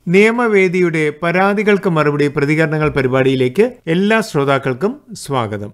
നിയമവേദിയുടെ പരാതികൾക്ക് മറുപടി പ്രതികരണങ്ങൾ പരിപാടിയിലേക്ക് എല്ലാ ശ്രോതാക്കൾക്കും സ്വാഗതം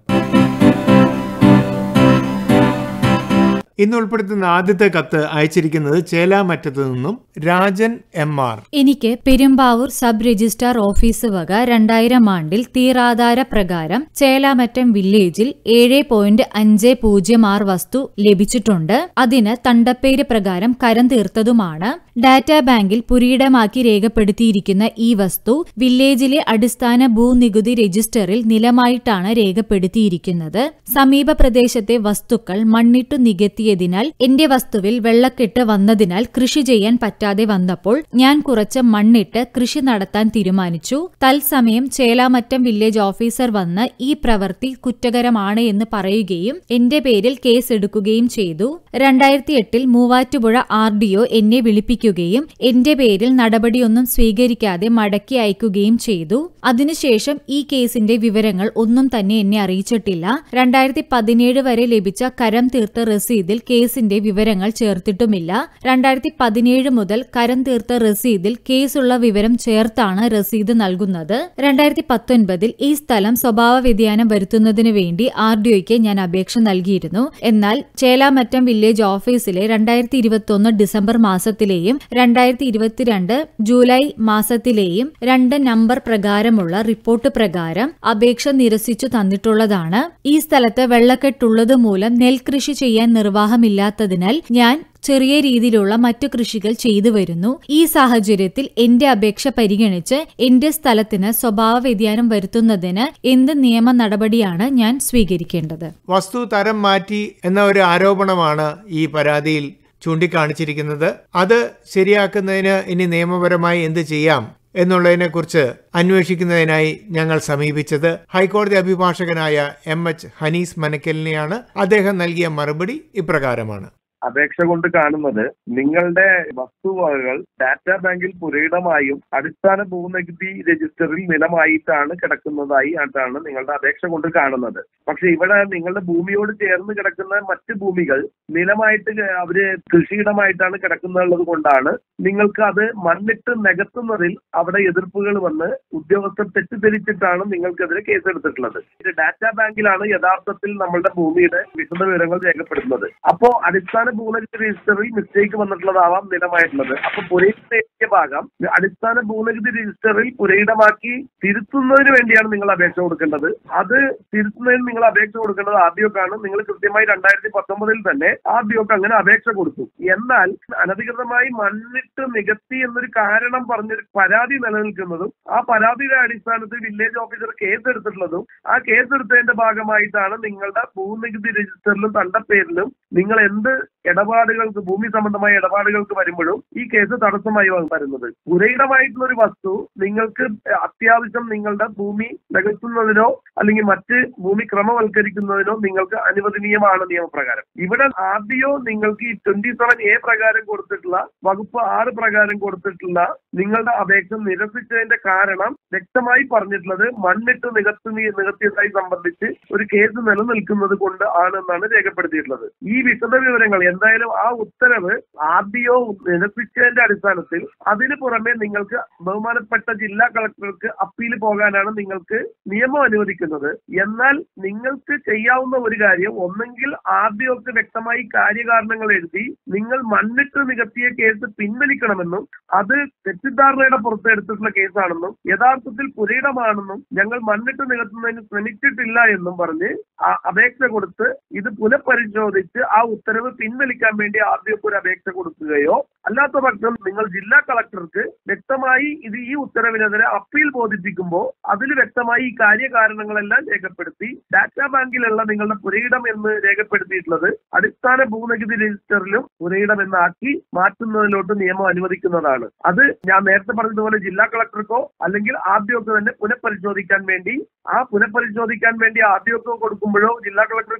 ഇന്ന് ഉൾപ്പെടുത്തുന്ന ആദ്യത്തെ കത്ത് അയച്ചിരിക്കുന്നത് ചേലാമറ്റത്തു നിന്നും രാജൻ എം ആർ എനിക്ക് പെരുമ്പാവൂർ സബ് രജിസ്ട്രാർ ഓഫീസ് വക രണ്ടായിരം ആണ്ടിൽ തീറാധാര പ്രകാരം ചേലാമറ്റം വില്ലേജിൽ ഏഴ് പോയിന്റ് അഞ്ച് പൂജ്യം ആറ് വസ്തു ലഭിച്ചിട്ടുണ്ട് അതിന് തണ്ടപ്പേര് പ്രകാരം കരം തീർത്തതുമാണ് ഡാറ്റാ ബാങ്കിൽ പുരീടമാക്കി രേഖപ്പെടുത്തിയിരിക്കുന്ന ഈ വസ്തു വില്ലേജിലെ അടിസ്ഥാന ഭൂനികുതി രജിസ്റ്ററിൽ നിലമായിട്ടാണ് രേഖപ്പെടുത്തിയിരിക്കുന്നത് സമീപ പ്രദേശത്തെ വസ്തുക്കൾ മണ്ണിട്ടു നികത്തിയതിനാൽ എന്റെ വസ്തുവിൽ വെള്ളക്കെട്ട് വന്നതിനാൽ കൃഷി ചെയ്യാൻ പറ്റാതെ വന്നപ്പോൾ ഞാൻ കുറച്ച് മണ്ണിട്ട് കൃഷി നടത്താൻ തീരുമാനിച്ചു തത്സമയം ചേലാമറ്റം വില്ലേജ് ഓഫീസർ വന്ന് ഈ പ്രവൃത്തി കുറ്റകരമാണ് എന്ന് പറയുകയും എന്റെ പേരിൽ കേസ് എടുക്കുകയും ചെയ്തു രണ്ടായിരത്തി എട്ടിൽ മൂവാറ്റുപുഴ ആർ ഡി ഒ എന്നെ വിളിപ്പിക്കുകയും എന്റെ പേരിൽ നടപടിയൊന്നും സ്വീകരിക്കാതെ മടക്കി അയക്കുകയും ചെയ്തു അതിനുശേഷം ഈ കേസിന്റെ വിവരങ്ങൾ ഒന്നും തന്നെ എന്നെ അറിയിച്ചിട്ടില്ല രണ്ടായിരത്തി പതിനേഴ് വരെ ലഭിച്ച കരം തീർത്ത രസീതിൽ കേസിന്റെ വിവരങ്ങൾ ചേർത്തിട്ടുമില്ല രണ്ടായിരത്തി പതിനേഴ് മുതൽ കരം തീർത്ത രസീതിൽ കേസുള്ള വിവരം ചേർത്താണ് രസീത് നൽകുന്നത് രണ്ടായിരത്തി പത്തൊൻപതിൽ ഈ സ്ഥലം സ്വഭാവ വ്യതിയാനം വരുത്തുന്നതിനു വേണ്ടി ആർ ഡി ഒയ്ക്ക് ഞാൻ അപേക്ഷ നൽകിയിരുന്നു എന്നാൽ ചേലാമറ്റം വില്ലേജ് ഓഫീസിലെ രണ്ടായിരത്തി ഇരുപത്തി ഡിസംബർ മാസത്തിലെയും രണ്ടായിരത്തി ഇരുപത്തിരണ്ട് ജൂലൈ മാസത്തിലെയും രണ്ട് നമ്പർ പ്രകാരമുള്ള റിപ്പോർട്ട് പ്രകാരം അപേക്ഷ നിരസിച്ചു തന്നിട്ടുള്ളതാണ് ഈ സ്ഥലത്ത് വെള്ളക്കെട്ടുള്ളത് മൂലം നെൽകൃഷി ചെയ്യാൻ നിർവാഹമില്ലാത്തതിനാൽ ഞാൻ ചെറിയ രീതിയിലുള്ള മറ്റു കൃഷികൾ ചെയ്തു വരുന്നു ഈ സാഹചര്യത്തിൽ എന്റെ അപേക്ഷ പരിഗണിച്ച് എന്റെ സ്ഥലത്തിന് സ്വഭാവ വ്യതിയാനം വരുത്തുന്നതിന് എന്ത് നിയമ നടപടിയാണ് ഞാൻ സ്വീകരിക്കേണ്ടത് വസ്തു തരം മാറ്റി എന്ന ഒരു ആരോപണമാണ് ഈ പരാതിയിൽ ചൂണ്ടിക്കാണിച്ചിരിക്കുന്നത് അത് ശരിയാക്കുന്നതിന് ഇനി നിയമപരമായി എന്ത് ചെയ്യാം എന്നുള്ളതിനെക്കുറിച്ച് അന്വേഷിക്കുന്നതിനായി ഞങ്ങൾ സമീപിച്ചത് ഹൈക്കോടതി അഭിഭാഷകനായ എം എച്ച് ഹനീസ് മനക്കലിനെയാണ് അദ്ദേഹം നൽകിയ മറുപടി ഇപ്രകാരമാണ് അപേക്ഷ കൊണ്ട് കാണുന്നത് നിങ്ങളുടെ വസ്തുവകകൾ ഡാറ്റാ ബാങ്കിൽ പുരയിടമായും അടിസ്ഥാന ഭൂനികുതി രജിസ്റ്ററിൽ നിലമായിട്ടാണ് കിടക്കുന്നതായി ആയിട്ടാണ് നിങ്ങളുടെ അപേക്ഷ കൊണ്ട് കാണുന്നത് പക്ഷെ ഇവിടെ നിങ്ങളുടെ ഭൂമിയോട് ചേർന്ന് കിടക്കുന്ന മറ്റ് ഭൂമികൾ നിലമായിട്ട് അവര് കൃഷിയിടമായിട്ടാണ് കിടക്കുന്നുള്ളത് കൊണ്ടാണ് നിങ്ങൾക്ക് അത് മണ്ണിട്ട് നികത്തുന്നതിൽ അവിടെ എതിർപ്പുകൾ വന്ന് ഉദ്യോഗസ്ഥർ തെറ്റിദ്ധരിച്ചിട്ടാണ് നിങ്ങൾക്കെതിരെ കേസെടുത്തിട്ടുള്ളത് ഇത് ഡാറ്റാ ബാങ്കിലാണ് യഥാർത്ഥത്തിൽ നമ്മളുടെ ഭൂമിയുടെ വിശദ വിവരങ്ങൾ രേഖപ്പെടുത്തുന്നത് അപ്പോ അടിസ്ഥാന ഭൂനികുതി രജിസ്റ്ററിൽ മിസ്റ്റേക്ക് വന്നിട്ടുള്ളതാവാം നിലമായിട്ടുള്ളത് അപ്പൊ പുരയിടത്തിന്റെ ഭാഗം അടിസ്ഥാന ഭൂനികുതി രജിസ്റ്ററിൽ പുരയിടമാക്കി തിരുത്തുന്നതിന് വേണ്ടിയാണ് നിങ്ങൾ അപേക്ഷ കൊടുക്കേണ്ടത് അത് തിരുത്തുന്നതിന് നിങ്ങൾ അപേക്ഷ കൊടുക്കേണ്ടത് ആദ്യമൊക്കെയാണ് നിങ്ങൾ കൃത്യമായി രണ്ടായിരത്തി പത്തൊമ്പതിൽ തന്നെ ആദ്യമൊക്കെ അങ്ങനെ അപേക്ഷ കൊടുത്തു എന്നാൽ അനധികൃതമായി മണ്ണിട്ട് നികത്തി എന്നൊരു കാരണം പറഞ്ഞൊരു പരാതി നിലനിൽക്കുന്നതും ആ പരാതിയുടെ അടിസ്ഥാനത്തിൽ വില്ലേജ് ഓഫീസർ കേസ് എടുത്തിട്ടുള്ളതും ആ കേസ് എടുത്തതിന്റെ ഭാഗമായിട്ടാണ് നിങ്ങളുടെ ഭൂനികുതി രജിസ്റ്ററിലും തണ്ടപ്പേരിലും നിങ്ങൾ എന്ത് ഇടപാടുകൾക്ക് ഭൂമി സംബന്ധമായ ഇടപാടുകൾക്ക് വരുമ്പോഴും ഈ കേസ് തടസ്സമായി വരുന്നത് പുരയിടമായിട്ടുള്ള ഒരു വസ്തു നിങ്ങൾക്ക് അത്യാവശ്യം നിങ്ങളുടെ ഭൂമി നികത്തുന്നതിനോ അല്ലെങ്കിൽ മറ്റ് ഭൂമി ക്രമവൽക്കരിക്കുന്നതിനോ നിങ്ങൾക്ക് അനുവദനീയമാണ് നിയമപ്രകാരം ഇവിടെ ആദ്യമോ നിങ്ങൾക്ക് ഈ ട്വന്റി സെവൻ എ പ്രകാരം കൊടുത്തിട്ടുള്ള വകുപ്പ് ആറ് പ്രകാരം കൊടുത്തിട്ടുള്ള നിങ്ങളുടെ അപേക്ഷ നിരസിച്ചതിന്റെ കാരണം വ്യക്തമായി പറഞ്ഞിട്ടുള്ളത് മണ്ണിട്ട് നികത്തി നികത്തിയതായി സംബന്ധിച്ച് ഒരു കേസ് നിലനിൽക്കുന്നത് കൊണ്ട് ആണെന്നാണ് രേഖപ്പെടുത്തിയിട്ടുള്ളത് ഈ വിശദ വിവരങ്ങൾ എന്തായാലും ആ ഉത്തരവ് ആദ്യമോ നിരസിച്ചതിന്റെ അടിസ്ഥാനത്തിൽ അതിന് പുറമെ നിങ്ങൾക്ക് ബഹുമാനപ്പെട്ട ജില്ലാ കളക്ടർക്ക് അപ്പീൽ പോകാനാണ് നിങ്ങൾക്ക് നിയമം അനുവദിക്കുന്നത് എന്നാൽ നിങ്ങൾക്ക് ചെയ്യാവുന്ന ഒരു കാര്യം ഒന്നെങ്കിൽ ആദ്യമൊക്കെ വ്യക്തമായി കാര്യകാരണങ്ങൾ എഴുതി നിങ്ങൾ മണ്ണിട്ട് നികത്തിയ കേസ് പിൻവലിക്കണമെന്നും അത് തെറ്റിദ്ധാരണയുടെ പുറത്തെടുത്തിട്ടുള്ള കേസാണെന്നും യഥാർത്ഥത്തിൽ പുരയിടമാണെന്നും ഞങ്ങൾ മണ്ണിട്ട് നികത്തുന്നതിന് ശ്രമിച്ചിട്ടില്ല എന്നും പറഞ്ഞ് അപേക്ഷ കൊടുത്ത് ഇത് പുനഃപരിശോധിച്ച് ആ ഉത്തരവ് പിൻവലിക്കാൻ വേണ്ടി ആദ്യമൊക്കെ ഒരു അപേക്ഷ കൊടുക്കുകയോ അല്ലാത്ത പക്ഷം നിങ്ങൾ ജില്ലാ കളക്ടർക്ക് വ്യക്തമായി ഇത് ഈ ഉത്തരവിനെതിരെ അപ്പീൽ ബോധിപ്പിക്കുമ്പോൾ അതിൽ വ്യക്തമായി ഈ കാര്യകാരണങ്ങളെല്ലാം രേഖപ്പെടുത്തി ഡാറ്റാ ബാങ്കിലുള്ള നിങ്ങളുടെ പുരയിടം എന്ന് രേഖപ്പെടുത്തിയിട്ടുള്ളത് അടിസ്ഥാന ഭൂനികുതി രജിസ്റ്ററിലും പുരയിടം എന്നാക്കി മാറ്റുന്നതിലോട്ട് നിയമം അനുവദിക്കുന്നതാണ് അത് ഞാൻ നേരത്തെ പറഞ്ഞതുപോലെ ജില്ലാ കളക്ടർക്കോ അല്ലെങ്കിൽ ആദ്യമൊക്കെ തന്നെ പുനഃപരിശോധിക്കാൻ വേണ്ടി ആ പുനഃപരിശോധിക്കാൻ വേണ്ടി ആദ്യമൊക്കെ കൊടുക്കുമ്പോഴോ ജില്ലാ കളക്ടർ കൊടുക്കുമ്പോഴോ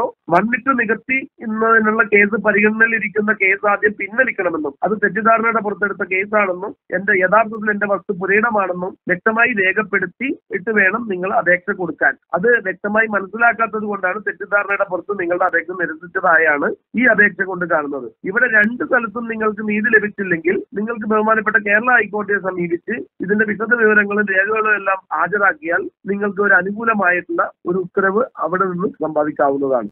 നികത്തുകയോ മണ്ണിട്ട് നികത്തി എന്നതിനുള്ള കേസ് പരിഗണനയിലിരിക്കുന്ന കേസ് ആദ്യം പിൻവലിക്കണമെന്നും അത് തെറ്റിദ്ധാരണയുടെ പുറത്തെടുത്ത കേസാണെന്നും എന്റെ യഥാർത്ഥത്തിൽ എന്റെ വസ്തു പുരയിടമാണെന്നും വ്യക്തമായി രേഖപ്പെടുത്തി ഇട്ട് വേണം നിങ്ങൾ അപേക്ഷ കൊടുക്കാൻ അത് വ്യക്തമായി മനസ്സിലാക്കാത്തത് കൊണ്ടാണ് തെറ്റിദ്ധാരണയുടെ പുറത്ത് നിങ്ങളുടെ അപേക്ഷ നിരസിച്ചതായാണ് ഈ അപേക്ഷ കൊണ്ട് കാണുന്നത് ഇവിടെ രണ്ട് സ്ഥലത്തും നിങ്ങൾക്ക് നീതി ലഭിച്ചില്ലെങ്കിൽ നിങ്ങൾക്ക് ബഹുമാനപ്പെട്ട കേരള ഹൈക്കോടതിയെ സമീപിച്ച് ഇതിന്റെ വിശദ വിവരങ്ങളും രേഖകളും എല്ലാം ഹാജരാക്കിയാൽ നിങ്ങൾക്ക് ഒരു അനുകൂലമായിട്ടുള്ള ഒരു ഉത്തരവ് അവിടെ നിന്ന് സമ്പാദിക്കാവുന്നതാണ്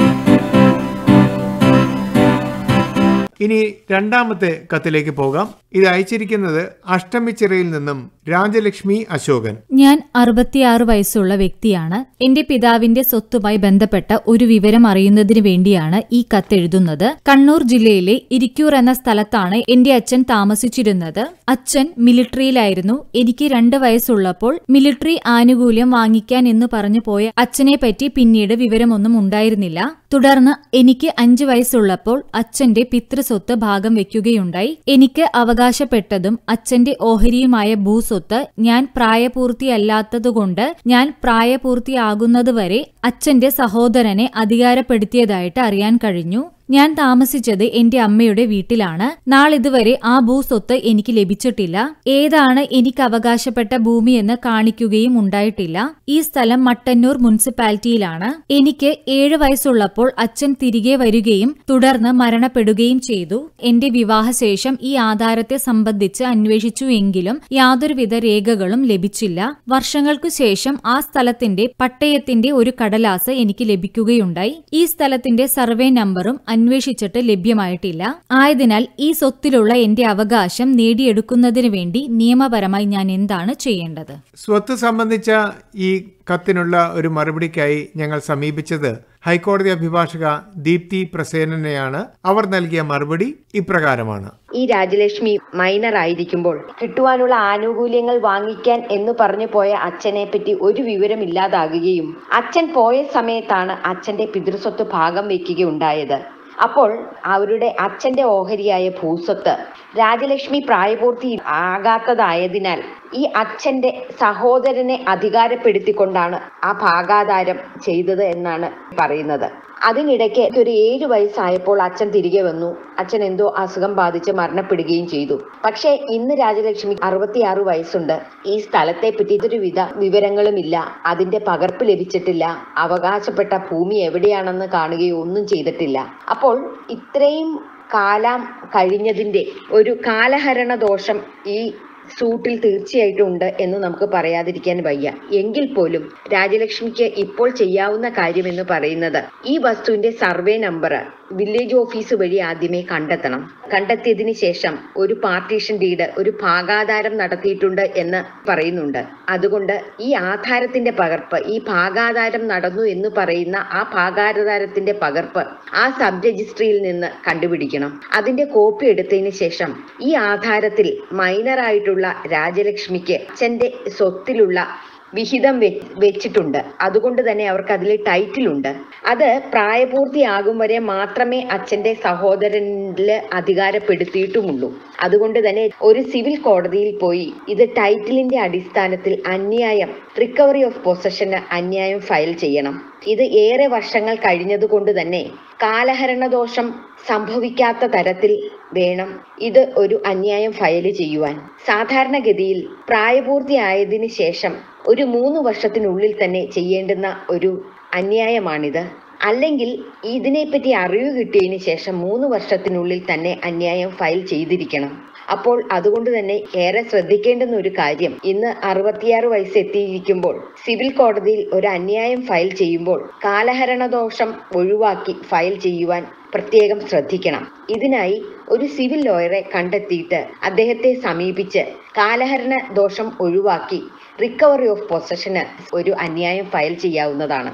ഇനി രണ്ടാമത്തെ കത്തിലേക്ക് പോകാം ഇത് അയച്ചിരിക്കുന്നത് അഷ്ടമിച്ചിറയിൽ നിന്നും രാജലക്ഷ്മി അശോകൻ ഞാൻ അറുപത്തിയാറ് വയസ്സുള്ള വ്യക്തിയാണ് എന്റെ പിതാവിന്റെ സ്വത്തുമായി ബന്ധപ്പെട്ട ഒരു വിവരം അറിയുന്നതിന് വേണ്ടിയാണ് ഈ കത്തെഴുതുന്നത് കണ്ണൂർ ജില്ലയിലെ ഇരിക്കൂർ എന്ന സ്ഥലത്താണ് എന്റെ അച്ഛൻ താമസിച്ചിരുന്നത് അച്ഛൻ മിലിട്ടറിയിലായിരുന്നു എനിക്ക് രണ്ട് വയസ്സുള്ളപ്പോൾ മിലിട്ടറി ആനുകൂല്യം വാങ്ങിക്കാൻ എന്ന് പറഞ്ഞു പോയ അച്ഛനെ പറ്റി പിന്നീട് വിവരമൊന്നും ഉണ്ടായിരുന്നില്ല തുടർന്ന് എനിക്ക് അഞ്ചു വയസ്സുള്ളപ്പോൾ അച്ഛന്റെ പിതൃസ്വത്ത് ഭാഗം വെക്കുകയുണ്ടായി എനിക്ക് അവകാശപ്പെട്ടതും അച്ഛന്റെ ഓഹരിയുമായ ഭൂസ്വത്ത് ഞാൻ പ്രായപൂർത്തിയല്ലാത്തതുകൊണ്ട് ഞാൻ പ്രായപൂർത്തിയാകുന്നതുവരെ അച്ഛന്റെ സഹോദരനെ അധികാരപ്പെടുത്തിയതായിട്ട് അറിയാൻ കഴിഞ്ഞു ഞാൻ താമസിച്ചത് എന്റെ അമ്മയുടെ വീട്ടിലാണ് നാളിതുവരെ ആ ഭൂസ്വത്ത് എനിക്ക് ലഭിച്ചിട്ടില്ല ഏതാണ് എനിക്ക് അവകാശപ്പെട്ട ഭൂമിയെന്ന് കാണിക്കുകയും ഉണ്ടായിട്ടില്ല ഈ സ്ഥലം മട്ടന്നൂർ മുനിസിപ്പാലിറ്റിയിലാണ് എനിക്ക് ഏഴ് വയസ്സുള്ളപ്പോൾ അച്ഛൻ തിരികെ വരികയും തുടർന്ന് മരണപ്പെടുകയും ചെയ്തു എന്റെ വിവാഹശേഷം ഈ ആധാരത്തെ സംബന്ധിച്ച് അന്വേഷിച്ചു എങ്കിലും യാതൊരുവിധ രേഖകളും ലഭിച്ചില്ല വർഷങ്ങൾക്കു ശേഷം ആ സ്ഥലത്തിന്റെ പട്ടയത്തിന്റെ ഒരു കടലാസ് എനിക്ക് ലഭിക്കുകയുണ്ടായി ഈ സ്ഥലത്തിന്റെ സർവേ നമ്പറും അന്വേഷിച്ചിട്ട് ലഭ്യമായിട്ടില്ല ആയതിനാൽ ഈ സ്വത്തിലുള്ള എന്റെ അവകാശം നേടിയെടുക്കുന്നതിന് വേണ്ടി നിയമപരമായി ഞാൻ എന്താണ് ചെയ്യേണ്ടത് സ്വത്ത് സംബന്ധിച്ച ഈ കത്തിനുള്ള ഒരു മറുപടിക്കായി ഞങ്ങൾ സമീപിച്ചത് ഹൈക്കോടതി അഭിഭാഷക ദീപ്തി പ്രസേനനെയാണ് അവർ നൽകിയ മറുപടി ഇപ്രകാരമാണ് ഈ രാജലക്ഷ്മി മൈനർ ആയിരിക്കുമ്പോൾ കിട്ടുവാനുള്ള ആനുകൂല്യങ്ങൾ വാങ്ങിക്കാൻ എന്ന് പറഞ്ഞു പോയ അച്ഛനെ പറ്റി ഒരു വിവരം ഇല്ലാതാകുകയും അച്ഛൻ പോയ സമയത്താണ് അച്ഛന്റെ പിതൃസ്വത്ത് ഭാഗം വയ്ക്കുകയുണ്ടായത് അപ്പോൾ അവരുടെ അച്ഛന്റെ ഓഹരിയായ ഭൂസ്വത്ത് രാജലക്ഷ്മി പ്രായപൂർത്തി ആകാത്തതായതിനാൽ ഈ അച്ഛന്റെ സഹോദരനെ അധികാരപ്പെടുത്തിക്കൊണ്ടാണ് ആ ഭാഗാധാരം ചെയ്തത് എന്നാണ് പറയുന്നത് അതിനിടയ്ക്ക് ഒരു ഏഴു വയസ്സായപ്പോൾ അച്ഛൻ തിരികെ വന്നു അച്ഛൻ എന്തോ അസുഖം ബാധിച്ച് മരണപ്പെടുകയും ചെയ്തു പക്ഷേ ഇന്ന് രാജലക്ഷ്മി അറുപത്തിയാറ് വയസ്സുണ്ട് ഈ സ്ഥലത്തെ പറ്റി ഒരുവിധ വിവരങ്ങളുമില്ല അതിന്റെ പകർപ്പ് ലഭിച്ചിട്ടില്ല അവകാശപ്പെട്ട ഭൂമി എവിടെയാണെന്ന് കാണുകയോ ഒന്നും ചെയ്തിട്ടില്ല അപ്പോൾ ഇത്രയും കാലം കഴിഞ്ഞതിന്റെ ഒരു കാലഹരണ ദോഷം ഈ സൂട്ടിൽ തീർച്ചയായിട്ടും ഉണ്ട് എന്ന് നമുക്ക് പറയാതിരിക്കാൻ വയ്യ എങ്കിൽ പോലും രാജലക്ഷ്മിക്ക് ഇപ്പോൾ ചെയ്യാവുന്ന കാര്യം എന്ന് പറയുന്നത് ഈ വസ്തുവിന്റെ സർവേ നമ്പർ വില്ലേജ് ഓഫീസ് വഴി ആദ്യമേ കണ്ടെത്തണം കണ്ടെത്തിയതിന് ശേഷം ഒരു പാർട്ടീഷൻ ഡീഡ് ഒരു ഭാഗാധാരം നടത്തിയിട്ടുണ്ട് എന്ന് പറയുന്നുണ്ട് അതുകൊണ്ട് ഈ ആധാരത്തിന്റെ പകർപ്പ് ഈ ഭാഗാധാരം നടന്നു എന്ന് പറയുന്ന ആ ഭാഗാധാരത്തിന്റെ പകർപ്പ് ആ സബ് രജിസ്ട്രിയിൽ നിന്ന് കണ്ടുപിടിക്കണം അതിന്റെ കോപ്പി എടുത്തതിന് ശേഷം ഈ ആധാരത്തിൽ മൈനറായിട്ടുള്ള രാജലക്ഷ്മിക്ക് അച്ഛന്റെ സ്വത്തിലുള്ള വിഹിതം വെ വെച്ചിട്ടുണ്ട് അതുകൊണ്ട് തന്നെ അവർക്ക് അതിൽ ടൈറ്റിലുണ്ട് അത് പ്രായപൂർത്തിയാകും വരെ മാത്രമേ അച്ഛന്റെ സഹോദരനില് അധികാരപ്പെടുത്തിയിട്ടുമുള്ളൂ അതുകൊണ്ട് തന്നെ ഒരു സിവിൽ കോടതിയിൽ പോയി ഇത് ടൈറ്റിലിന്റെ അടിസ്ഥാനത്തിൽ അന്യായം റിക്കവറി ഓഫ് പൊസഷന് അന്യായം ഫയൽ ചെയ്യണം ഇത് ഏറെ വർഷങ്ങൾ കഴിഞ്ഞതുകൊണ്ട് തന്നെ കാലഹരണദോഷം സംഭവിക്കാത്ത തരത്തിൽ വേണം ഇത് ഒരു അന്യായം ഫയൽ ചെയ്യുവാൻ സാധാരണഗതിയിൽ പ്രായപൂർത്തിയായതിനു ശേഷം ഒരു മൂന്ന് വർഷത്തിനുള്ളിൽ തന്നെ ചെയ്യേണ്ടുന്ന ഒരു അന്യായമാണിത് അല്ലെങ്കിൽ ഇതിനെപ്പറ്റി അറിവ് കിട്ടിയതിന് ശേഷം മൂന്ന് വർഷത്തിനുള്ളിൽ തന്നെ അന്യായം ഫയൽ ചെയ്തിരിക്കണം അപ്പോൾ അതുകൊണ്ട് തന്നെ ഏറെ ശ്രദ്ധിക്കേണ്ടുന്ന ഒരു കാര്യം ഇന്ന് അറുപത്തിയാറ് വയസ്സ് എത്തിയിരിക്കുമ്പോൾ സിവിൽ കോടതിയിൽ ഒരു അന്യായം ഫയൽ ചെയ്യുമ്പോൾ കാലഹരണദോഷം ഒഴിവാക്കി ഫയൽ ചെയ്യുവാൻ പ്രത്യേകം ശ്രദ്ധിക്കണം ഇതിനായി ഒരു സിവിൽ ലോയറെ കണ്ടെത്തിയിട്ട് അദ്ദേഹത്തെ സമീപിച്ച് കാലഹരണ ദോഷം ഒഴിവാക്കി റിക്കവറി ഓഫ് പൊസഷന് ഒരു അന്യായം ഫയൽ ചെയ്യാവുന്നതാണ്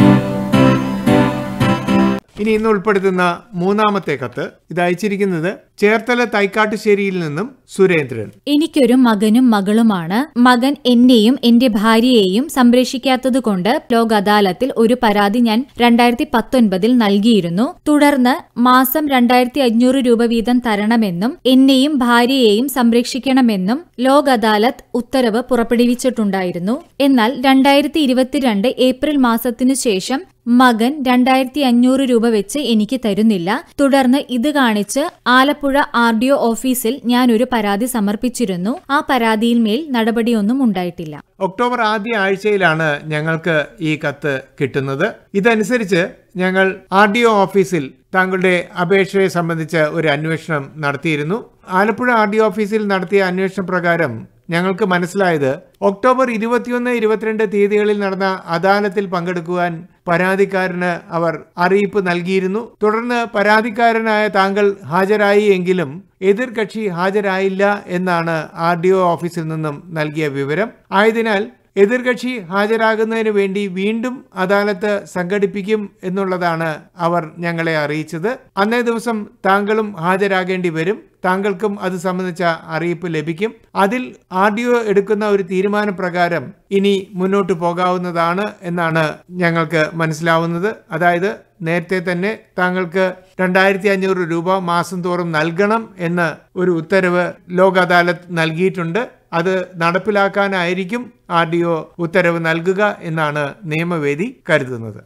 ഇനി ഇന്ന് ഉൾപ്പെടുത്തുന്ന മൂന്നാമത്തെ കത്ത് ഇത് അയച്ചിരിക്കുന്നത് ചേർത്തല തൈക്കാട്ടുശ്ശേരിയിൽ നിന്നും സുരേന്ദ്രൻ എനിക്കൊരു മകനും മകളുമാണ് മകൻ എന്നെയും എന്റെ ഭാര്യയെയും സംരക്ഷിക്കാത്തതുകൊണ്ട് ലോക് അദാലത്തിൽ ഒരു പരാതി ഞാൻ രണ്ടായിരത്തി പത്തൊൻപതിൽ നൽകിയിരുന്നു തുടർന്ന് മാസം രണ്ടായിരത്തി അഞ്ഞൂറ് രൂപ വീതം തരണമെന്നും എന്നെയും ഭാര്യയെയും സംരക്ഷിക്കണമെന്നും ലോക് അദാലത്ത് ഉത്തരവ് പുറപ്പെടുവിച്ചിട്ടുണ്ടായിരുന്നു എന്നാൽ രണ്ടായിരത്തി ഇരുപത്തിരണ്ട് ഏപ്രിൽ മാസത്തിനു ശേഷം മകൻ രണ്ടായിരത്തി അഞ്ഞൂറ് രൂപ വെച്ച് എനിക്ക് തരുന്നില്ല തുടർന്ന് ഇത് കാണിച്ച് ആലപ്പുഴ ആർ ഡി ഒ ഓഫീസിൽ ഞാൻ ഒരു പരാതി സമർപ്പിച്ചിരുന്നു ആ പരാതിയിൽ മേൽ നടപടിയൊന്നും ഉണ്ടായിട്ടില്ല ഒക്ടോബർ ആദ്യ ആഴ്ചയിലാണ് ഞങ്ങൾക്ക് ഈ കത്ത് കിട്ടുന്നത് ഇതനുസരിച്ച് ഞങ്ങൾ ആർ ഡി ഒ ഓഫീസിൽ താങ്കളുടെ അപേക്ഷയെ സംബന്ധിച്ച് ഒരു അന്വേഷണം നടത്തിയിരുന്നു ആലപ്പുഴ ആർ ഡി ഓഫീസിൽ നടത്തിയ അന്വേഷണ പ്രകാരം ഞങ്ങൾക്ക് മനസ്സിലായത് ഒക്ടോബർ ഇരുപത്തിയൊന്ന് ഇരുപത്തിരണ്ട് തീയതികളിൽ നടന്ന അദാലത്തിൽ പങ്കെടുക്കുവാൻ പരാതിക്കാരന് അവർ അറിയിപ്പ് നൽകിയിരുന്നു തുടർന്ന് പരാതിക്കാരനായ താങ്കൾ ഹാജരായി എങ്കിലും എതിർകക്ഷി ഹാജരായില്ല എന്നാണ് ആർ ഡി ഒ ഓഫീസിൽ നിന്നും നൽകിയ വിവരം ആയതിനാൽ എതിർകക്ഷി ഹാജരാകുന്നതിന് വേണ്ടി വീണ്ടും അദാലത്ത് സംഘടിപ്പിക്കും എന്നുള്ളതാണ് അവർ ഞങ്ങളെ അറിയിച്ചത് അന്നേ ദിവസം താങ്കളും ഹാജരാകേണ്ടി വരും താങ്കൾക്കും അത് സംബന്ധിച്ച അറിയിപ്പ് ലഭിക്കും അതിൽ ആർ ഡി ഒ എടുക്കുന്ന ഒരു തീരുമാനപ്രകാരം ഇനി മുന്നോട്ട് പോകാവുന്നതാണ് എന്നാണ് ഞങ്ങൾക്ക് മനസ്സിലാവുന്നത് അതായത് നേരത്തെ തന്നെ താങ്കൾക്ക് രണ്ടായിരത്തി അഞ്ഞൂറ് രൂപ മാസം തോറും നൽകണം എന്ന് ഒരു ഉത്തരവ് ലോക് അദാലത്ത് നൽകിയിട്ടുണ്ട് അത് നടപ്പിലാക്കാനായിരിക്കും ആർ ഡി ഒ ഉത്തരവ് നൽകുക എന്നാണ് നിയമവേദി കരുതുന്നത്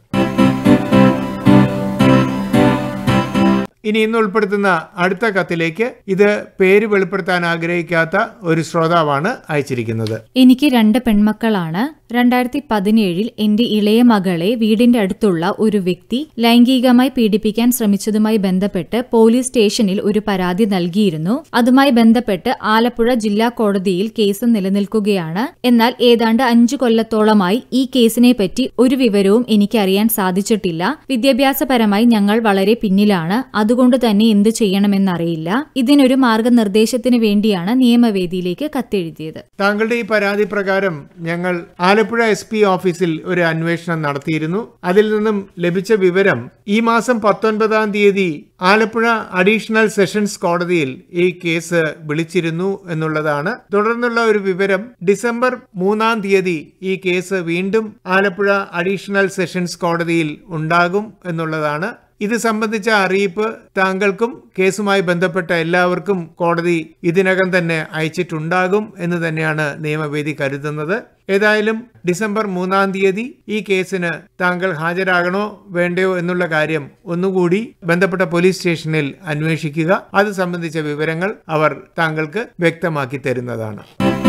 ഇനി ഇന്ന് ഉൾപ്പെടുത്തുന്ന അടുത്ത കത്തിലേക്ക് ഇത് പേര് വെളിപ്പെടുത്താൻ ആഗ്രഹിക്കാത്ത ഒരു ശ്രോതാവാണ് അയച്ചിരിക്കുന്നത് എനിക്ക് രണ്ട് പെൺമക്കളാണ് രണ്ടായിരത്തി പതിനേഴിൽ എന്റെ ഇളയ മകളെ വീടിന്റെ അടുത്തുള്ള ഒരു വ്യക്തി ലൈംഗികമായി പീഡിപ്പിക്കാൻ ശ്രമിച്ചതുമായി ബന്ധപ്പെട്ട് പോലീസ് സ്റ്റേഷനിൽ ഒരു പരാതി നൽകിയിരുന്നു അതുമായി ബന്ധപ്പെട്ട് ആലപ്പുഴ ജില്ലാ കോടതിയിൽ കേസ് നിലനിൽക്കുകയാണ് എന്നാൽ ഏതാണ്ട് അഞ്ചു കൊല്ലത്തോളമായി ഈ കേസിനെ പറ്റി ഒരു വിവരവും എനിക്ക് അറിയാൻ സാധിച്ചിട്ടില്ല വിദ്യാഭ്യാസപരമായി ഞങ്ങൾ വളരെ പിന്നിലാണ് അതുകൊണ്ട് തന്നെ എന്ത് ചെയ്യണമെന്നറിയില്ല ഇതിനൊരു മാർഗനിർദ്ദേശത്തിന് വേണ്ടിയാണ് നിയമവേദിയിലേക്ക് കത്തെഴുതിയത് താങ്കളുടെ ഈ പരാതി പ്രകാരം ഞങ്ങൾ ആലപ്പുഴ എസ് പി ഓഫീസിൽ ഒരു അന്വേഷണം നടത്തിയിരുന്നു അതിൽ നിന്നും ലഭിച്ച വിവരം ഈ മാസം പത്തൊൻപതാം തീയതി ആലപ്പുഴ അഡീഷണൽ സെഷൻസ് കോടതിയിൽ ഈ കേസ് വിളിച്ചിരുന്നു എന്നുള്ളതാണ് തുടർന്നുള്ള ഒരു വിവരം ഡിസംബർ മൂന്നാം തീയതി ഈ കേസ് വീണ്ടും ആലപ്പുഴ അഡീഷണൽ സെഷൻസ് കോടതിയിൽ ഉണ്ടാകും എന്നുള്ളതാണ് ഇത് സംബന്ധിച്ച അറിയിപ്പ് താങ്കൾക്കും കേസുമായി ബന്ധപ്പെട്ട എല്ലാവർക്കും കോടതി ഇതിനകം തന്നെ അയച്ചിട്ടുണ്ടാകും എന്ന് തന്നെയാണ് നിയമവേദി കരുതുന്നത് ഏതായാലും ഡിസംബർ മൂന്നാം തീയതി ഈ കേസിന് താങ്കൾ ഹാജരാകണോ വേണ്ടയോ എന്നുള്ള കാര്യം ഒന്നുകൂടി ബന്ധപ്പെട്ട പോലീസ് സ്റ്റേഷനിൽ അന്വേഷിക്കുക അത് സംബന്ധിച്ച വിവരങ്ങൾ അവർ താങ്കൾക്ക് വ്യക്തമാക്കി തരുന്നതാണ്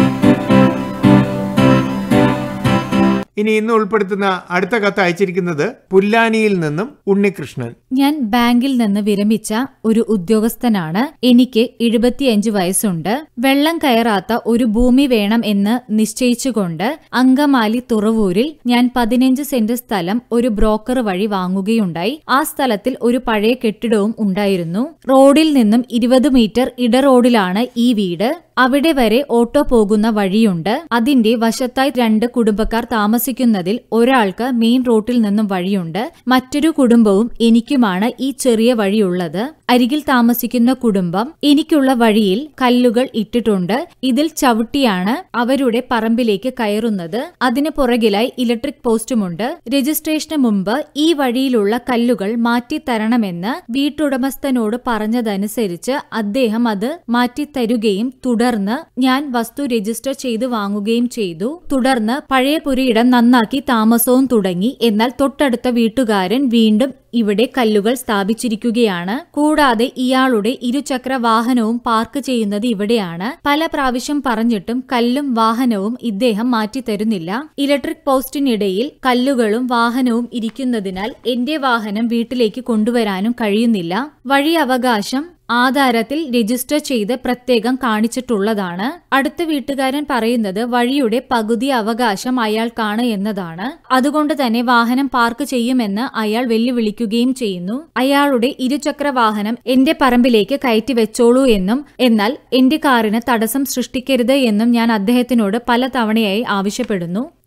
ഇനി ഇന്ന് ഉൾപ്പെടുത്തുന്ന അടുത്ത കത്ത് അയച്ചിരിക്കുന്നത് പുല്ലാനിയിൽ നിന്നും ഉണ്ണികൃഷ്ണൻ ഞാൻ ബാങ്കിൽ നിന്ന് വിരമിച്ച ഒരു ഉദ്യോഗസ്ഥനാണ് എനിക്ക് എഴുപത്തിയഞ്ച് വയസ്സുണ്ട് വെള്ളം കയറാത്ത ഒരു ഭൂമി വേണം എന്ന് നിശ്ചയിച്ചുകൊണ്ട് അങ്കമാലി തുറവൂരിൽ ഞാൻ പതിനഞ്ച് സെന്റ് സ്ഥലം ഒരു ബ്രോക്കർ വഴി വാങ്ങുകയുണ്ടായി ആ സ്ഥലത്തിൽ ഒരു പഴയ കെട്ടിടവും ഉണ്ടായിരുന്നു റോഡിൽ നിന്നും ഇരുപത് മീറ്റർ ഇടറോഡിലാണ് ഈ വീട് അവിടെ വരെ ഓട്ടോ പോകുന്ന വഴിയുണ്ട് അതിന്റെ വശത്തായി രണ്ട് കുടുംബക്കാർ താമസിക്കുന്നതിൽ ഒരാൾക്ക് മെയിൻ റോട്ടിൽ നിന്നും വഴിയുണ്ട് മറ്റൊരു കുടുംബവും എനിക്കുമാണ് ഈ ചെറിയ വഴിയുള്ളത് അരികിൽ താമസിക്കുന്ന കുടുംബം എനിക്കുള്ള വഴിയിൽ കല്ലുകൾ ഇട്ടിട്ടുണ്ട് ഇതിൽ ചവിട്ടിയാണ് അവരുടെ പറമ്പിലേക്ക് കയറുന്നത് അതിന് പുറകിലായി ഇലക്ട്രിക് പോസ്റ്റുമുണ്ട് രജിസ്ട്രേഷന് മുമ്പ് ഈ വഴിയിലുള്ള കല്ലുകൾ മാറ്റിത്തരണമെന്ന് വീട്ടുടമസ്ഥനോട് പറഞ്ഞതനുസരിച്ച് അദ്ദേഹം അത് മാറ്റിത്തരുകയും തുടർന്ന് ഞാൻ വസ്തു രജിസ്റ്റർ ചെയ്ത് വാങ്ങുകയും ചെയ്തു തുടർന്ന് പഴയ പുരയിടം നന്നാക്കി താമസവും തുടങ്ങി എന്നാൽ തൊട്ടടുത്ത വീട്ടുകാരൻ വീണ്ടും ഇവിടെ കല്ലുകൾ സ്ഥാപിച്ചിരിക്കുകയാണ് കൂടാതെ ഇയാളുടെ ഇരുചക്ര വാഹനവും പാർക്ക് ചെയ്യുന്നത് ഇവിടെയാണ് പല പ്രാവശ്യം പറഞ്ഞിട്ടും കല്ലും വാഹനവും ഇദ്ദേഹം മാറ്റിത്തരുന്നില്ല ഇലക്ട്രിക് പോസ്റ്റിനിടയിൽ കല്ലുകളും വാഹനവും ഇരിക്കുന്നതിനാൽ എന്റെ വാഹനം വീട്ടിലേക്ക് കൊണ്ടുവരാനും കഴിയുന്നില്ല വഴി അവകാശം ആധാരത്തിൽ രജിസ്റ്റർ ചെയ്ത് പ്രത്യേകം കാണിച്ചിട്ടുള്ളതാണ് അടുത്ത വീട്ടുകാരൻ പറയുന്നത് വഴിയുടെ പകുതി അവകാശം അയാൾക്കാണ് എന്നതാണ് അതുകൊണ്ട് തന്നെ വാഹനം പാർക്ക് ചെയ്യുമെന്ന് അയാൾ വെല്ലുവിളിക്കുകയും ചെയ്യുന്നു അയാളുടെ ഇരുചക്ര വാഹനം എന്റെ പറമ്പിലേക്ക് കയറ്റി വെച്ചോളൂ എന്നും എന്നാൽ എന്റെ കാറിന് തടസ്സം സൃഷ്ടിക്കരുത് എന്നും ഞാൻ അദ്ദേഹത്തിനോട് പല തവണയായി ആവശ്യപ്പെടുന്നു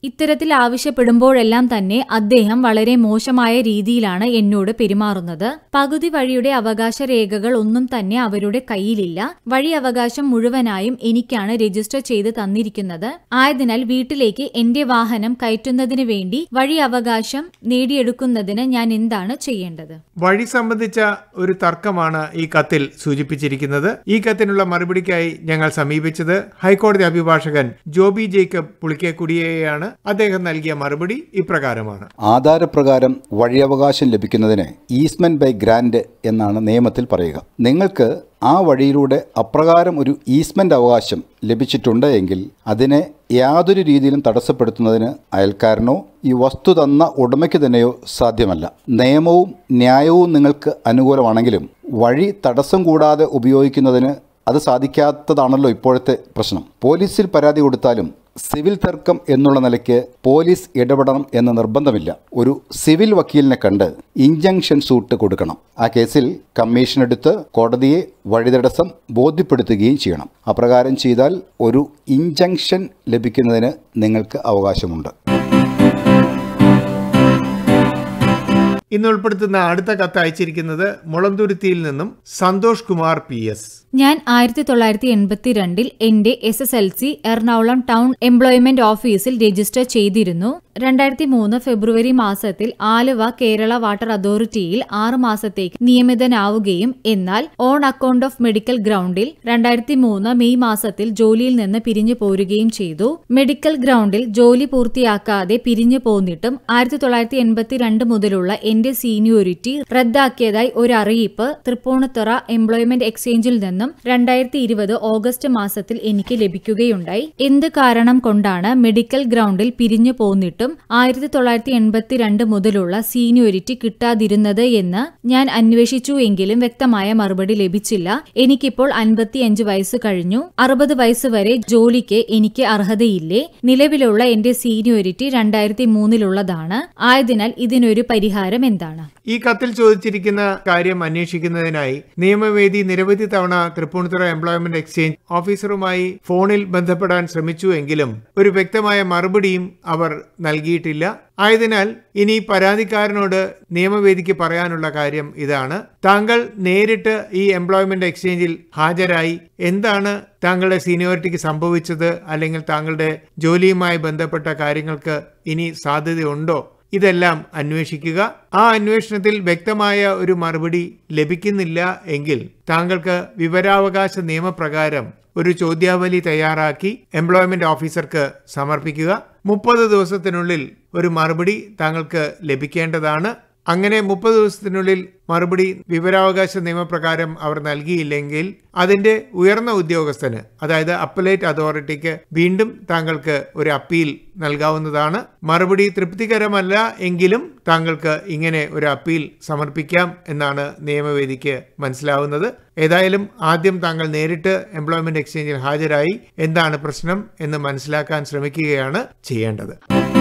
ഇത്തരത്തിൽ ആവശ്യപ്പെടുമ്പോഴെല്ലാം തന്നെ അദ്ദേഹം വളരെ മോശമായ രീതിയിലാണ് എന്നോട് പെരുമാറുന്നത് പകുതി വഴിയുടെ അവകാശ രേഖകൾ ഒന്നും തന്നെ അവരുടെ കയ്യിലില്ല വഴി അവകാശം മുഴുവനായും എനിക്കാണ് രജിസ്റ്റർ ചെയ്ത് തന്നിരിക്കുന്നത് ആയതിനാൽ വീട്ടിലേക്ക് എന്റെ വാഹനം കയറ്റുന്നതിന് വേണ്ടി വഴി അവകാശം നേടിയെടുക്കുന്നതിന് ഞാൻ എന്താണ് ചെയ്യേണ്ടത് വഴി സംബന്ധിച്ച ഒരു തർക്കമാണ് ഈ കത്തിൽ സൂചിപ്പിച്ചിരിക്കുന്നത് ഈ കത്തിനുള്ള മറുപടിക്കായി ഞങ്ങൾ സമീപിച്ചത് ഹൈക്കോടതി അഭിഭാഷകൻ ജോബി ജേക്കബ് പുളിക്കേക്കുടിയെയാണ് അദ്ദേഹം നൽകിയ മറുപടി ഇപ്രകാരമാണ് ആധാരപ്രകാരം വഴിയവകാശം ലഭിക്കുന്നതിന് ഈസ്മെന്റ് ബൈ ഗ്രാൻഡ് എന്നാണ് നിയമത്തിൽ പറയുക നിങ്ങൾക്ക് ആ വഴിയിലൂടെ അപ്രകാരം ഒരു ഈസ്മെന്റ് അവകാശം ലഭിച്ചിട്ടുണ്ട് എങ്കിൽ അതിനെ യാതൊരു രീതിയിലും തടസ്സപ്പെടുത്തുന്നതിന് അയൽക്കാരനോ ഈ വസ്തു തന്ന ഉടമയ്ക്ക് തന്നെയോ സാധ്യമല്ല നിയമവും ന്യായവും നിങ്ങൾക്ക് അനുകൂലമാണെങ്കിലും വഴി തടസ്സം കൂടാതെ ഉപയോഗിക്കുന്നതിന് അത് സാധിക്കാത്തതാണല്ലോ ഇപ്പോഴത്തെ പ്രശ്നം പോലീസിൽ പരാതി കൊടുത്താലും സിവിൽ തർക്കം എന്നുള്ള നിലയ്ക്ക് പോലീസ് ഇടപെടണം എന്ന് നിർബന്ധമില്ല ഒരു സിവിൽ വക്കീലിനെ കണ്ട് ഇഞ്ചങ്ഷൻ സൂട്ട് കൊടുക്കണം ആ കേസിൽ കമ്മീഷൻ എടുത്ത് കോടതിയെ വഴിതടസ്സം ബോധ്യപ്പെടുത്തുകയും ചെയ്യണം അപ്രകാരം ചെയ്താൽ ഒരു ഇഞ്ചങ്ഷൻ ലഭിക്കുന്നതിന് നിങ്ങൾക്ക് അവകാശമുണ്ട് ഇന്ന് ഉൾപ്പെടുത്തുന്ന അടുത്ത കത്ത് അയച്ചിരിക്കുന്നത് മുളന്തുരുത്തിയിൽ നിന്നും സന്തോഷ് കുമാർ പി എസ് ഞാൻ ആയിരത്തി തൊള്ളായിരത്തി എൺപത്തിരണ്ടിൽ എന്റെ S S L C Ernakulam town employment ഓഫീസിൽ രജിസ്റ്റർ ചെയ്തിരുന്നു രണ്ടായിരത്തി മൂന്ന് ഫെബ്രുവരി മാസത്തിൽ ആലുവ കേരള വാട്ടർ അതോറിറ്റിയിൽ ആറ് മാസത്തേക്ക് നിയമിതനാവുകയും എന്നാൽ ഓൺ അക്കൗണ്ട് ഓഫ് മെഡിക്കൽ ഗ്രൗണ്ടിൽ രണ്ടായിരത്തി മൂന്ന് മെയ് മാസത്തിൽ ജോലിയിൽ നിന്ന് പിരിഞ്ഞു പോരുകയും ചെയ്തു മെഡിക്കൽ ഗ്രൗണ്ടിൽ ജോലി പൂർത്തിയാക്കാതെ പിരിഞ്ഞു പോന്നിട്ടും ആയിരത്തി തൊള്ളായിരത്തി എൺപത്തിരണ്ട് മുതലുള്ള എന്റെ സീനിയോറിറ്റി റദ്ദാക്കിയതായി ഒരു അറിയിപ്പ് തൃപ്പൂണിത്തുറ എംപ്ലോയ്മെന്റ് എക്സ്ചേഞ്ചിൽ നിന്നും രണ്ടായിരത്തി ഇരുപത് ഓഗസ്റ്റ് മാസത്തിൽ എനിക്ക് ലഭിക്കുകയുണ്ടായി എന്ത് കാരണം കൊണ്ടാണ് മെഡിക്കൽ ഗ്രൗണ്ടിൽ പിരിഞ്ഞു പോന്നിട്ടും ആയിരത്തി തൊള്ളായിരത്തി എൺപത്തിരണ്ട് മുതലുള്ള സീനിയോറിറ്റി കിട്ടാതിരുന്നത് എന്ന് ഞാൻ അന്വേഷിച്ചു എങ്കിലും വ്യക്തമായ മറുപടി ലഭിച്ചില്ല എനിക്കിപ്പോൾ അൻപത്തിയഞ്ച് വയസ്സ് കഴിഞ്ഞു അറുപത് വയസ്സ് വരെ ജോലിക്ക് എനിക്ക് അർഹതയില്ലേ നിലവിലുള്ള എന്റെ സീനിയോറിറ്റി രണ്ടായിരത്തി മൂന്നിലുള്ളതാണ് ആയതിനാൽ ഇതിനൊരു പരിഹാരം എന്താണ് ഈ കത്തിൽ ചോദിച്ചിരിക്കുന്ന കാര്യം അന്വേഷിക്കുന്നതിനായി നിയമവേദി നിരവധി തവണ തൃപ്പൂണിത്തുറ എംപ്ലോയ്മെന്റ് എക്സ്ചേഞ്ച് ഓഫീസറുമായി ഫോണിൽ ബന്ധപ്പെടാൻ ശ്രമിച്ചു എങ്കിലും ഒരു വ്യക്തമായ മറുപടിയും അവർ നൽകിയിട്ടില്ല ആയതിനാൽ ഇനി പരാതിക്കാരനോട് നിയമവേദിക്ക് പറയാനുള്ള കാര്യം ഇതാണ് താങ്കൾ നേരിട്ട് ഈ എംപ്ലോയ്മെന്റ് എക്സ്ചേഞ്ചിൽ ഹാജരായി എന്താണ് താങ്കളുടെ സീനിയോറിറ്റിക്ക് സംഭവിച്ചത് അല്ലെങ്കിൽ താങ്കളുടെ ജോലിയുമായി ബന്ധപ്പെട്ട കാര്യങ്ങൾക്ക് ഇനി സാധ്യതയുണ്ടോ ഇതെല്ലാം അന്വേഷിക്കുക ആ അന്വേഷണത്തിൽ വ്യക്തമായ ഒരു മറുപടി ലഭിക്കുന്നില്ല എങ്കിൽ താങ്കൾക്ക് വിവരാവകാശ നിയമപ്രകാരം ഒരു ചോദ്യാവലി തയ്യാറാക്കി എംപ്ലോയ്മെന്റ് ഓഫീസർക്ക് സമർപ്പിക്കുക മുപ്പത് ദിവസത്തിനുള്ളിൽ ഒരു മറുപടി താങ്കൾക്ക് ലഭിക്കേണ്ടതാണ് അങ്ങനെ മുപ്പത് ദിവസത്തിനുള്ളിൽ മറുപടി വിവരാവകാശ നിയമപ്രകാരം അവർ നൽകിയില്ലെങ്കിൽ അതിന്റെ ഉയർന്ന ഉദ്യോഗസ്ഥന് അതായത് അപ്പലേറ്റ് അതോറിറ്റിക്ക് വീണ്ടും താങ്കൾക്ക് ഒരു അപ്പീൽ നൽകാവുന്നതാണ് മറുപടി തൃപ്തികരമല്ല എങ്കിലും താങ്കൾക്ക് ഇങ്ങനെ ഒരു അപ്പീൽ സമർപ്പിക്കാം എന്നാണ് നിയമവേദിക്ക് മനസ്സിലാവുന്നത് ഏതായാലും ആദ്യം താങ്കൾ നേരിട്ട് എംപ്ലോയ്മെന്റ് എക്സ്ചേഞ്ചിൽ ഹാജരായി എന്താണ് പ്രശ്നം എന്ന് മനസ്സിലാക്കാൻ ശ്രമിക്കുകയാണ് ചെയ്യേണ്ടത്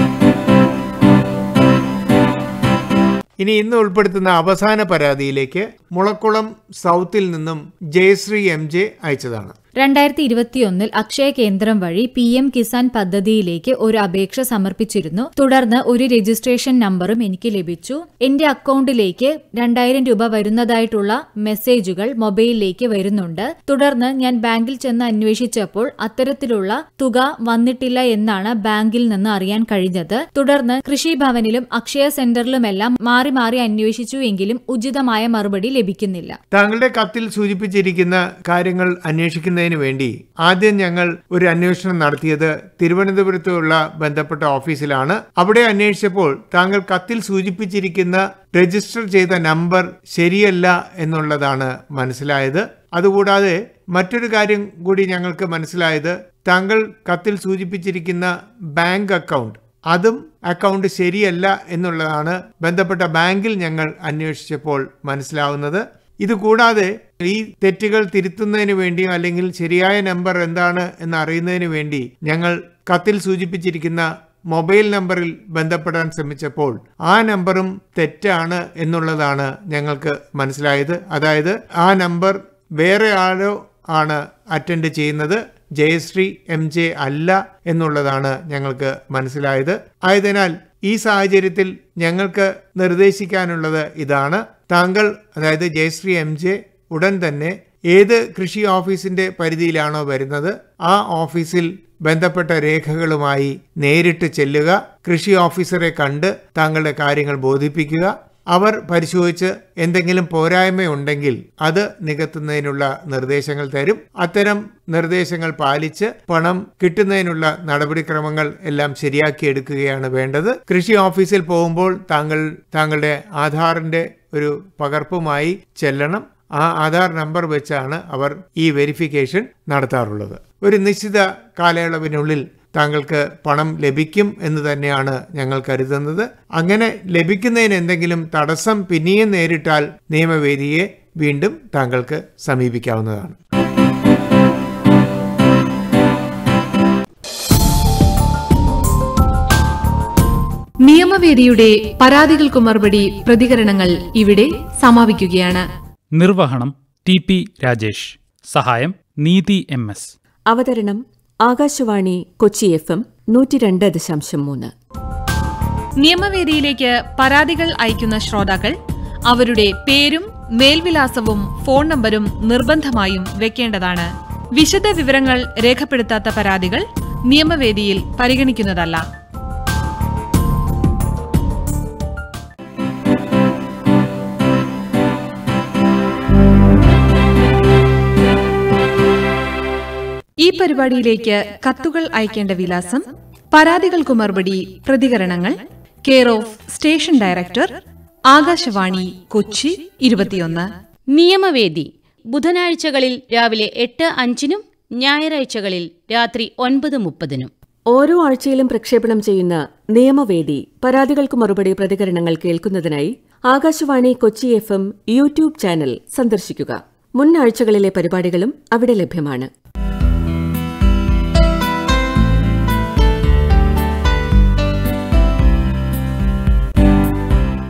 ഇനി ഇന്ന് ഉൾപ്പെടുത്തുന്ന അവസാന പരാതിയിലേക്ക് മുളക്കുളം സൗത്തിൽ നിന്നും ജയശ്രീ എം ജെ അയച്ചതാണ് രണ്ടായിരത്തി ഇരുപത്തിയൊന്നിൽ അക്ഷയ കേന്ദ്രം വഴി പി എം കിസാൻ പദ്ധതിയിലേക്ക് ഒരു അപേക്ഷ സമർപ്പിച്ചിരുന്നു തുടർന്ന് ഒരു രജിസ്ട്രേഷൻ നമ്പറും എനിക്ക് ലഭിച്ചു എന്റെ അക്കൗണ്ടിലേക്ക് രണ്ടായിരം രൂപ വരുന്നതായിട്ടുള്ള മെസ്സേജുകൾ മൊബൈലിലേക്ക് വരുന്നുണ്ട് തുടർന്ന് ഞാൻ ബാങ്കിൽ ചെന്ന് അന്വേഷിച്ചപ്പോൾ അത്തരത്തിലുള്ള തുക വന്നിട്ടില്ല എന്നാണ് ബാങ്കിൽ നിന്ന് അറിയാൻ കഴിഞ്ഞത് തുടർന്ന് കൃഷിഭവനിലും അക്ഷയ സെന്ററിലുമെല്ലാം മാറി മാറി അന്വേഷിച്ചു എങ്കിലും ഉചിതമായ മറുപടി ലഭിക്കുന്നില്ല താങ്കളുടെ കത്തിൽ സൂചിപ്പിച്ചിരിക്കുന്ന കാര്യങ്ങൾ അന്വേഷിക്കുന്നതിന് വേണ്ടി ആദ്യം ഞങ്ങൾ ഒരു അന്വേഷണം നടത്തിയത് തിരുവനന്തപുരത്തുള്ള ബന്ധപ്പെട്ട ഓഫീസിലാണ് അവിടെ അന്വേഷിച്ചപ്പോൾ താങ്കൾ കത്തിൽ സൂചിപ്പിച്ചിരിക്കുന്ന രജിസ്റ്റർ ചെയ്ത നമ്പർ ശരിയല്ല എന്നുള്ളതാണ് മനസ്സിലായത് അതുകൂടാതെ മറ്റൊരു കാര്യം കൂടി ഞങ്ങൾക്ക് മനസ്സിലായത് താങ്കൾ കത്തിൽ സൂചിപ്പിച്ചിരിക്കുന്ന ബാങ്ക് അക്കൗണ്ട് അതും അക്കൗണ്ട് ശരിയല്ല എന്നുള്ളതാണ് ബന്ധപ്പെട്ട ബാങ്കിൽ ഞങ്ങൾ അന്വേഷിച്ചപ്പോൾ മനസ്സിലാവുന്നത് ഇതുകൂടാതെ ഈ തെറ്റുകൾ തിരുത്തുന്നതിന് വേണ്ടി അല്ലെങ്കിൽ ശരിയായ നമ്പർ എന്താണ് എന്ന് അറിയുന്നതിന് വേണ്ടി ഞങ്ങൾ കത്തിൽ സൂചിപ്പിച്ചിരിക്കുന്ന മൊബൈൽ നമ്പറിൽ ബന്ധപ്പെടാൻ ശ്രമിച്ചപ്പോൾ ആ നമ്പറും തെറ്റാണ് എന്നുള്ളതാണ് ഞങ്ങൾക്ക് മനസ്സിലായത് അതായത് ആ നമ്പർ വേറെ ആരോ ആണ് അറ്റൻഡ് ചെയ്യുന്നത് ജയശ്രീ എം ജെ അല്ല എന്നുള്ളതാണ് ഞങ്ങൾക്ക് മനസ്സിലായത് ആയതിനാൽ ഈ സാഹചര്യത്തിൽ ഞങ്ങൾക്ക് നിർദ്ദേശിക്കാനുള്ളത് ഇതാണ് താങ്കൾ അതായത് ജയശ്രീ എം ജെ ഉടൻ തന്നെ ഏത് കൃഷി ഓഫീസിന്റെ പരിധിയിലാണോ വരുന്നത് ആ ഓഫീസിൽ ബന്ധപ്പെട്ട രേഖകളുമായി നേരിട്ട് ചെല്ലുക കൃഷി ഓഫീസറെ കണ്ട് താങ്കളുടെ കാര്യങ്ങൾ ബോധിപ്പിക്കുക അവർ പരിശോധിച്ച് എന്തെങ്കിലും പോരായ്മയുണ്ടെങ്കിൽ അത് നികത്തുന്നതിനുള്ള നിർദ്ദേശങ്ങൾ തരും അത്തരം നിർദ്ദേശങ്ങൾ പാലിച്ച് പണം കിട്ടുന്നതിനുള്ള നടപടിക്രമങ്ങൾ എല്ലാം ശരിയാക്കിയെടുക്കുകയാണ് വേണ്ടത് കൃഷി ഓഫീസിൽ പോകുമ്പോൾ താങ്കൾ താങ്കളുടെ ആധാറിന്റെ ഒരു പകർപ്പുമായി ചെല്ലണം ആ ആധാർ നമ്പർ വെച്ചാണ് അവർ ഈ വെരിഫിക്കേഷൻ നടത്താറുള്ളത് ഒരു നിശ്ചിത കാലയളവിനുള്ളിൽ താങ്കൾക്ക് പണം ലഭിക്കും എന്ന് തന്നെയാണ് ഞങ്ങൾ കരുതുന്നത് അങ്ങനെ ലഭിക്കുന്നതിന് എന്തെങ്കിലും തടസ്സം പിന്നെയും നേരിട്ടാൽ നിയമവേദിയെ വീണ്ടും താങ്കൾക്ക് സമീപിക്കാവുന്നതാണ് നിയമവേദിയുടെ പരാതികൾക്കു മറുപടി പ്രതികരണങ്ങൾ ഇവിടെ സമാപിക്കുകയാണ് നിർവഹണം ടി പി രാജേഷ് സഹായം നീതി എം എസ് അവതരണം ആകാശവാണി കൊച്ചി എഫ് എം നൂറ്റി രണ്ട് ദശാംശം മൂന്ന് നിയമവേദിയിലേക്ക് പരാതികൾ അയക്കുന്ന ശ്രോതാക്കൾ അവരുടെ പേരും മേൽവിലാസവും ഫോൺ നമ്പരും നിർബന്ധമായും വെക്കേണ്ടതാണ് വിശദ വിവരങ്ങൾ രേഖപ്പെടുത്താത്ത പരാതികൾ നിയമവേദിയിൽ പരിഗണിക്കുന്നതല്ല ഈ പരിപാടിയിലേക്ക് കത്തുകൾ അയക്കേണ്ട വിലാസം പരാതികൾക്കു മറുപടി പ്രതികരണങ്ങൾ care of station director Akashvani Kochi ഇരുപത്തിയൊന്ന് നിയമവേദി ബുധനാഴ്ചകളിൽ രാവിലെ എട്ട് അഞ്ചിനും ഞായറാഴ്ചകളിൽ രാത്രി ഒൻപത് മുപ്പതിനും ഓരോ ആഴ്ചയിലും പ്രക്ഷേപണം ചെയ്യുന്ന നിയമവേദി പരാതികൾക്ക് മറുപടി പ്രതികരണങ്ങൾ കേൾക്കുന്നതിനായി Akashvani Kochi F M YouTube channel സന്ദർശിക്കുക മുൻ ആഴ്ചകളിലെ പരിപാടികളും അവിടെ ലഭ്യമാണ്